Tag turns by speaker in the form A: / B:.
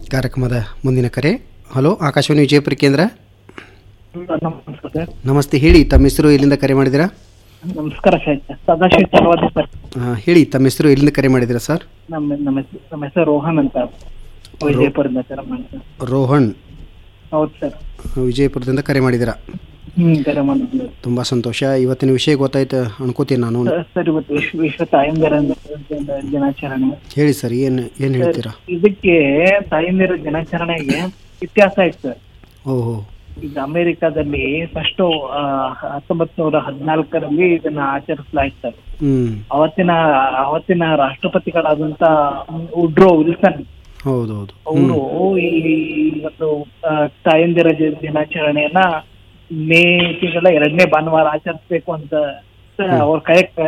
A: ಕಾರ್ಯಕ್ರಮದ ಮುಂದಿನ ಕರೆ ಹಲೋ ಆಕಾಶವಾಣಿ ವಿಜಯಪುರ ಕೇಂದ್ರ
B: ನಮಸ್ಕಾರ ಸರ್
A: ನಮಸ್ತೆ ಹೇಳಿ ತಮ್ಮ ಹೆಸರು ಎಲ್ಲಿಂದ ಕರೆ ಮಾಡಿದ್ದೀರಾ
B: ನಮಸ್ಕಾರ ಸರ್ ಸದಾಶಿವ ಚಲವಾದಿ ಸರ್
A: ಆ, ಹೇಳಿ ತಮ್ಮ ಹೆಸರು ಎಲ್ಲಿಂದ ಕರೆ ಮಾಡಿದ್ದೀರಾ ಸರ್
B: ನಮ್ಮ ನಮ್ಮ ಹೆಸರು ನಮ್ಮ ಹೆಸರು ರೋಹನ್ ಅಂತ ವಿಜಯಪುರದಿಂದ ಸರ್ ಮಾಡ್ತಾರೆ
A: ರೋಹನ್
B: ಹೌದು ಸರ್
A: ವಿಜಯಪುರದಿಂದ ಕರೆ ಮಾಡಿದ್ದೀರಾ
B: ಹ್ಮ್ ಕರೆ ಮಾಡಿದ್ವಿ
A: ತುಂಬ ಸಂತೋಷ ಇವತ್ತಿನ ವಿಷಯ ಗೊತ್ತಾಯ್ತು ಅನ್ಕೋತೀನಿ ನಾನು
B: ಸರ್ ಇವತ್ತು ವಿಶ್ವ ವಿಶ್ವ ತಾಯಂದಿರ ದಿನಾಚರಣೆ
A: ಹೇಳಿ ಸರ್ ಏನು ಏನು ಹೇಳ್ತೀರಾ
B: ಇದಕ್ಕೆ ತಾಯಂದಿರ ದಿನಾಚರಣೆಗೆ ಇತಿಹಾಸ ಐತೆ ಸರ್
A: ಓಹೋ
B: ಈಗ ಅಮೆರಿಕಾದಲ್ಲಿ ಫಸ್ಟ್ ಹತ್ತೊಂಬತ್ ನೂರ ಹದಿನಾಲ್ಕರಲ್ಲಿ ಇದನ್ನ ಆಚರಿಸಲಾಯ್ತು ಸರ್
A: ಹ್ಞೂ
B: ಅವತ್ತಿನ ಅವತ್ತಿನ ರಾಷ್ಟ್ರಪತಿಗಳಾದಂತ ಉಡ್ರೋ ವಿಲ್ಸನ್
A: ಹೌದು ಹೌದು
B: ಅವರು ಈ ಒಂದು ಆ, ತಾಯಂದಿರ ದಿ- ದಿನಾಚರಣೆಯನ್ನ ಮೇ ತಿಂಗಳ ಎರಡನೇ ಭಾನುವಾರ ಆಚರಿಸ್ಬೇಕು ಅಂತ ಅವ್ರ ಕೈ